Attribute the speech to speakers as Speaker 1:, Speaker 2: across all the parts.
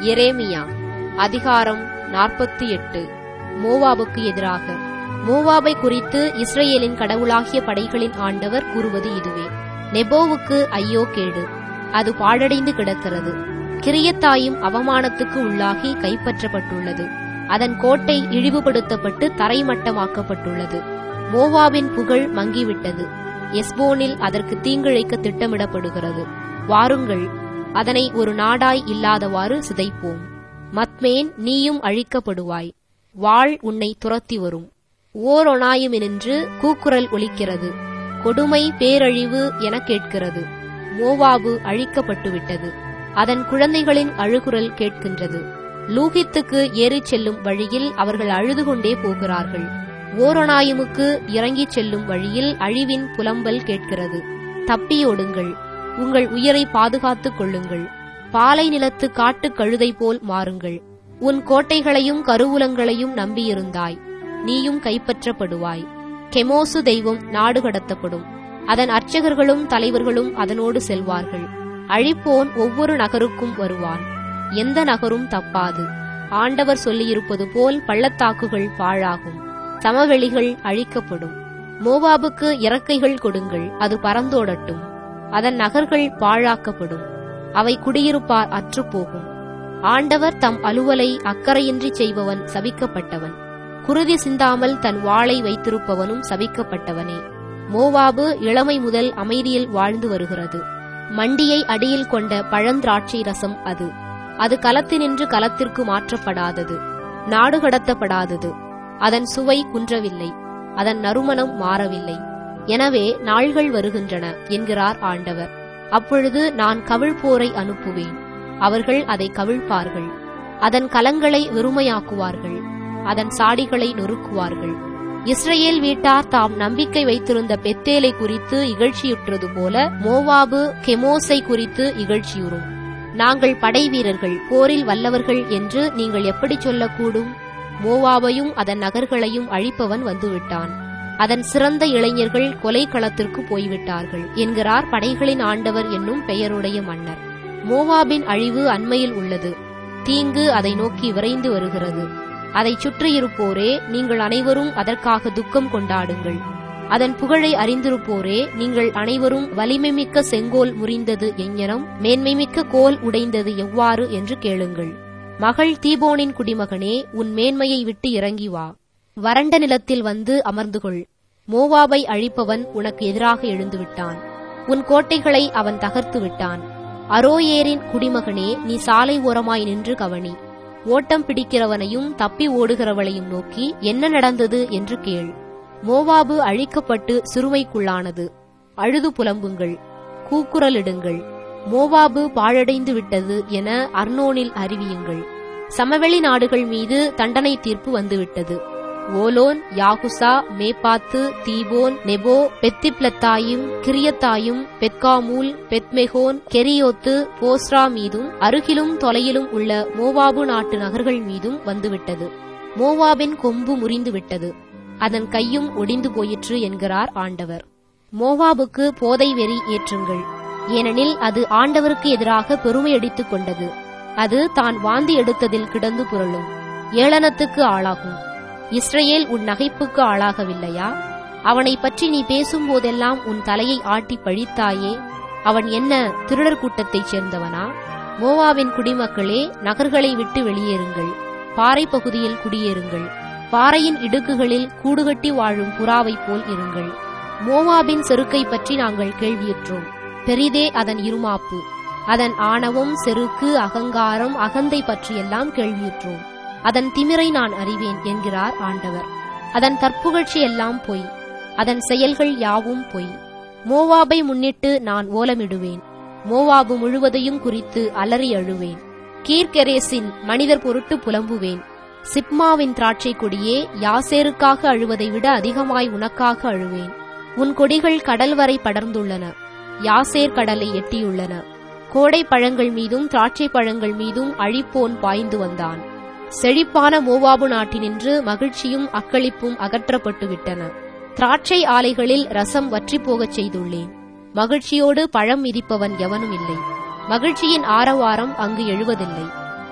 Speaker 1: எரேமியா அதிகாரம் நாற்பத்தி எட்டு மோவாபுக்கு எதிராக மோவாபை குறித்து இஸ்ரேலின் கடவுளாகிய படைகளின் ஆண்டவர் கூறுவது இதுவே நெபோவுக்கு ஐயோ கேடு அது பாழடைந்து கிடக்கிறது கிரியத்தாயும் அவமானத்துக்கு உள்ளாகி கைப்பற்றப்பட்டுள்ளது அதன் கோட்டை இழிவுபடுத்தப்பட்டு தரைமட்டமாக்கப்பட்டுள்ளது மோவாபின் புகழ் மங்கிவிட்டது எஸ்போனில் அதற்கு தீங்கிழைக்க திட்டமிடப்படுகிறது வாருங்கள் அதனை ஒரு நாடாய் இல்லாதவாறு சிதைப்போம் மத்மேன் நீயும் அழிக்கப்படுவாய் வாழ் உன்னை துரத்தி வரும் ஓரொணாயுமெனின்று கூக்குரல் ஒலிக்கிறது கொடுமை பேரழிவு என கேட்கிறது மோவாபு அழிக்கப்பட்டுவிட்டது அதன் குழந்தைகளின் அழுகுரல் கேட்கின்றது லூகித்துக்கு ஏறிச் செல்லும் வழியில் அவர்கள் அழுது கொண்டே போகிறார்கள் ஓரொணாயுமுக்கு இறங்கிச் செல்லும் வழியில் அழிவின் புலம்பல் கேட்கிறது தப்பியோடுங்கள் உங்கள் உயிரை பாதுகாத்துக் கொள்ளுங்கள் பாலை நிலத்து காட்டுக் கழுதை போல் மாறுங்கள் உன் கோட்டைகளையும் கருவூலங்களையும் நம்பியிருந்தாய் நீயும் கைப்பற்றப்படுவாய் கெமோசு தெய்வம் நாடு கடத்தப்படும் அதன் அர்ச்சகர்களும் தலைவர்களும் அதனோடு செல்வார்கள் அழிப்போன் ஒவ்வொரு நகருக்கும் வருவான் எந்த நகரும் தப்பாது ஆண்டவர் சொல்லியிருப்பது போல் பள்ளத்தாக்குகள் பாழாகும் சமவெளிகள் அழிக்கப்படும் மோவாபுக்கு இறக்கைகள் கொடுங்கள் அது பறந்தோடட்டும் அதன் நகர்கள் பாழாக்கப்படும் அவை குடியிருப்பார் அற்றுப்போகும் ஆண்டவர் தம் அலுவலை அக்கறையின்றி செய்பவன் சபிக்கப்பட்டவன் குருதி சிந்தாமல் தன் வாளை வைத்திருப்பவனும் சபிக்கப்பட்டவனே மோவாபு இளமை முதல் அமைதியில் வாழ்ந்து வருகிறது மண்டியை அடியில் கொண்ட பழந்திராட்சை ரசம் அது அது கலத்தினின்று கலத்திற்கு மாற்றப்படாதது நாடு கடத்தப்படாதது அதன் சுவை குன்றவில்லை அதன் நறுமணம் மாறவில்லை எனவே நாள்கள் வருகின்றன என்கிறார் ஆண்டவர் அப்பொழுது நான் கவிழ்ப்போரை அனுப்புவேன் அவர்கள் அதை கவிழ்ப்பார்கள் அதன் கலங்களை வெறுமையாக்குவார்கள் அதன் சாடிகளை நொறுக்குவார்கள் இஸ்ரேல் வீட்டார் தாம் நம்பிக்கை வைத்திருந்த பெத்தேலை குறித்து இகழ்ச்சியுற்றது போல மோவாபு கெமோஸை குறித்து இகழ்ச்சியுறும் நாங்கள் படை வீரர்கள் போரில் வல்லவர்கள் என்று நீங்கள் எப்படி சொல்லக்கூடும் மோவாபையும் அதன் நகர்களையும் அழிப்பவன் வந்துவிட்டான் அதன் சிறந்த இளைஞர்கள் கொலை களத்திற்கு போய்விட்டார்கள் என்கிறார் படைகளின் ஆண்டவர் என்னும் பெயருடைய மன்னர் மோவாபின் அழிவு அண்மையில் உள்ளது தீங்கு அதை நோக்கி விரைந்து வருகிறது அதைச் சுற்றியிருப்போரே நீங்கள் அனைவரும் அதற்காக துக்கம் கொண்டாடுங்கள் அதன் புகழை அறிந்திருப்போரே நீங்கள் அனைவரும் வலிமைமிக்க செங்கோல் முறிந்தது எஞ்ஞனம் மேன்மைமிக்க கோல் உடைந்தது எவ்வாறு என்று கேளுங்கள் மகள் தீபோனின் குடிமகனே உன் மேன்மையை விட்டு இறங்கி வா வறண்ட நிலத்தில் வந்து அமர்ந்து கொள் மோவாபை அழிப்பவன் உனக்கு எதிராக எழுந்துவிட்டான் உன் கோட்டைகளை அவன் தகர்த்து விட்டான் அரோயேரின் குடிமகனே நீ சாலை ஓரமாய் நின்று கவனி ஓட்டம் பிடிக்கிறவனையும் தப்பி ஓடுகிறவளையும் நோக்கி என்ன நடந்தது என்று கேள் மோவாபு அழிக்கப்பட்டு சிறுமைக்குள்ளானது அழுது புலம்புங்கள் கூக்குரலிடுங்கள் மோவாபு பாழடைந்து விட்டது என அர்னோனில் அறிவியுங்கள் சமவெளி நாடுகள் மீது தண்டனை தீர்ப்பு வந்துவிட்டது ஓலோன் யாகுசா மேப்பாத்து தீபோன் நெபோ பெத்திப்லத்தாயும் கிரியத்தாயும் பெத்காமூல் பெத்மெகோன் கெரியோத்து போஸ்ரா மீதும் அருகிலும் தொலையிலும் உள்ள மோவாபு நாட்டு நகர்கள் மீதும் வந்துவிட்டது மோவாபின் கொம்பு முறிந்து விட்டது அதன் கையும் ஒடிந்து போயிற்று என்கிறார் ஆண்டவர் மோவாபுக்கு போதை வெறி ஏற்றுங்கள் ஏனெனில் அது ஆண்டவருக்கு எதிராக பெருமையடித்துக் கொண்டது அது தான் வாந்தி எடுத்ததில் கிடந்து புரளும் ஏளனத்துக்கு ஆளாகும் இஸ்ரேல் உன் நகைப்புக்கு ஆளாகவில்லையா அவனை பற்றி நீ பேசும்போதெல்லாம் உன் தலையை ஆட்டி பழித்தாயே அவன் என்ன திருடர் கூட்டத்தைச் சேர்ந்தவனா மோவாவின் குடிமக்களே நகர்களை விட்டு வெளியேறுங்கள் பாறை பகுதியில் குடியேறுங்கள் பாறையின் இடுக்குகளில் கூடுகட்டி வாழும் புறாவைப் போல் இருங்கள் மோவாபின் செருக்கை பற்றி நாங்கள் கேள்வியுற்றோம் பெரிதே அதன் இருமாப்பு அதன் ஆணவம் செருக்கு அகங்காரம் அகந்தை பற்றியெல்லாம் கேள்வியுற்றோம் அதன் திமிரை நான் அறிவேன் என்கிறார் ஆண்டவர் அதன் தற்புகழ்ச்சி எல்லாம் பொய் அதன் செயல்கள் யாவும் பொய் மோவாபை முன்னிட்டு நான் ஓலமிடுவேன் மோவாபு முழுவதையும் குறித்து அலறி அழுவேன் கீர்கெரேசின் மனிதர் பொருட்டு புலம்புவேன் சிப்மாவின் திராட்சை கொடியே யாசேருக்காக அழுவதை விட அதிகமாய் உனக்காக அழுவேன் உன் கொடிகள் கடல் வரை படர்ந்துள்ளன யாசேர் கடலை எட்டியுள்ளன கோடை பழங்கள் மீதும் திராட்சை பழங்கள் மீதும் அழிப்போன் பாய்ந்து வந்தான் செழிப்பான மோவாபு நாட்டினின்று மகிழ்ச்சியும் அக்களிப்பும் அகற்றப்பட்டு விட்டன திராட்சை ஆலைகளில் ரசம் வற்றி போகச் செய்துள்ளேன் மகிழ்ச்சியோடு பழம் மிதிப்பவன் எவனும் இல்லை மகிழ்ச்சியின் ஆரவாரம் அங்கு எழுவதில்லை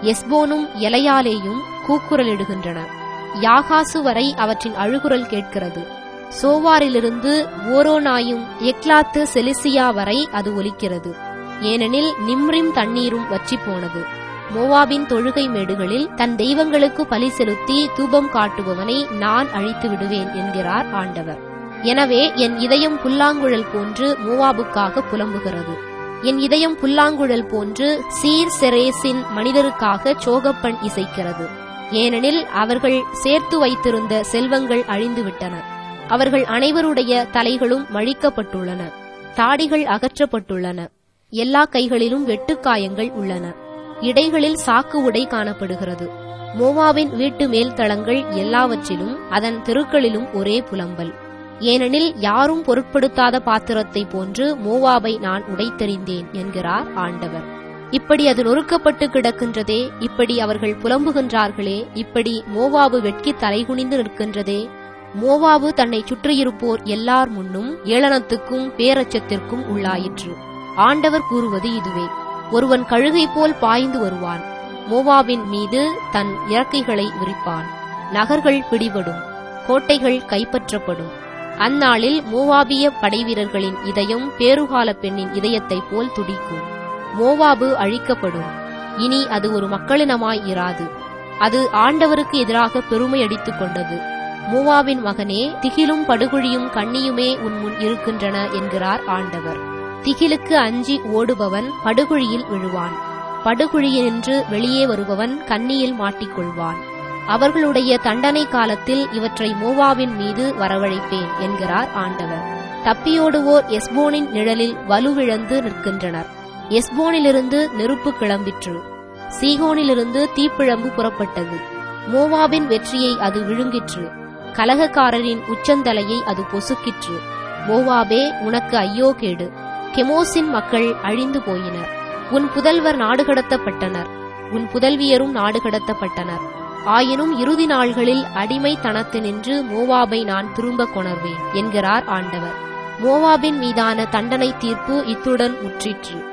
Speaker 1: எஸ்போனும் எலையாலேயும் கூக்குரலிடுகின்றன யாகாசு வரை அவற்றின் அழுகுரல் கேட்கிறது சோவாரிலிருந்து ஓரோனாயும் எக்லாத்து செலிசியா வரை அது ஒலிக்கிறது ஏனெனில் நிம்ரிம் தண்ணீரும் வற்றிப் போனது மோவாபின் தொழுகை மேடுகளில் தன் தெய்வங்களுக்கு பலி செலுத்தி தூபம் காட்டுபவனை நான் அழித்து விடுவேன் என்கிறார் ஆண்டவர் எனவே என் இதயம் புல்லாங்குழல் போன்று மோவாபுக்காக புலம்புகிறது என் இதயம் புல்லாங்குழல் போன்று சீர் செரேசின் மனிதருக்காக சோகப்பண் இசைக்கிறது ஏனெனில் அவர்கள் சேர்த்து வைத்திருந்த செல்வங்கள் அழிந்துவிட்டன அவர்கள் அனைவருடைய தலைகளும் மழிக்கப்பட்டுள்ளன தாடிகள் அகற்றப்பட்டுள்ளன எல்லா கைகளிலும் வெட்டுக்காயங்கள் உள்ளன இடைகளில் சாக்கு உடை காணப்படுகிறது மோவாவின் வீட்டு மேல்தளங்கள் எல்லாவற்றிலும் அதன் தெருக்களிலும் ஒரே புலம்பல் ஏனெனில் யாரும் பொருட்படுத்தாத பாத்திரத்தை போன்று மோவாபை நான் உடைத்தெறிந்தேன் என்கிறார் ஆண்டவர் இப்படி அது நொறுக்கப்பட்டு கிடக்கின்றதே இப்படி அவர்கள் புலம்புகின்றார்களே இப்படி மோவாபு வெட்கி தலைகுனிந்து நிற்கின்றதே மோவாபு தன்னை சுற்றியிருப்போர் எல்லார் முன்னும் ஏளனத்துக்கும் பேரச்சத்திற்கும் உள்ளாயிற்று ஆண்டவர் கூறுவது இதுவே ஒருவன் கழுகை போல் பாய்ந்து வருவான் மோவாவின் மீது தன் இறக்கைகளை விரிப்பான் நகர்கள் பிடிபடும் கோட்டைகள் கைப்பற்றப்படும் அந்நாளில் மோவாபிய படைவீரர்களின் இதயம் பேறுகால பெண்ணின் இதயத்தைப் போல் துடிக்கும் மோவாபு அழிக்கப்படும் இனி அது ஒரு மக்களினமாய் இராது அது ஆண்டவருக்கு எதிராக பெருமை அடித்துக் கொண்டது மூவாவின் மகனே திகிலும் படுகுழியும் கண்ணியுமே உன் முன் இருக்கின்றன என்கிறார் ஆண்டவர் திகிலுக்கு அஞ்சி ஓடுபவன் படுகுழியில் விழுவான் படுகுழியினின்று வெளியே வருபவன் கண்ணியில் மாட்டிக்கொள்வான் அவர்களுடைய தண்டனை காலத்தில் இவற்றை மோவாவின் மீது வரவழைப்பேன் என்கிறார் ஆண்டவர் தப்பியோடுவோர் எஸ்போனின் நிழலில் வலுவிழந்து நிற்கின்றனர் எஸ்போனிலிருந்து நெருப்பு கிளம்பிற்று சீகோனிலிருந்து தீப்பிழம்பு புறப்பட்டது மோவாபின் வெற்றியை அது விழுங்கிற்று கலகக்காரரின் உச்சந்தலையை அது பொசுக்கிற்று மோவாபே உனக்கு ஐயோ கேடு கெமோசின் மக்கள் அழிந்து போயினர் உன் புதல்வர் நாடுகடத்தப்பட்டனர் உன் புதல்வியரும் நாடுகடத்தப்பட்டனர் ஆயினும் இறுதி நாள்களில் அடிமைத்தனத்தினின்று மோவாபை நான் திரும்ப கொணர்வேன் என்கிறார் ஆண்டவர் மோவாபின் மீதான தண்டனை தீர்ப்பு இத்துடன் முற்றிற்று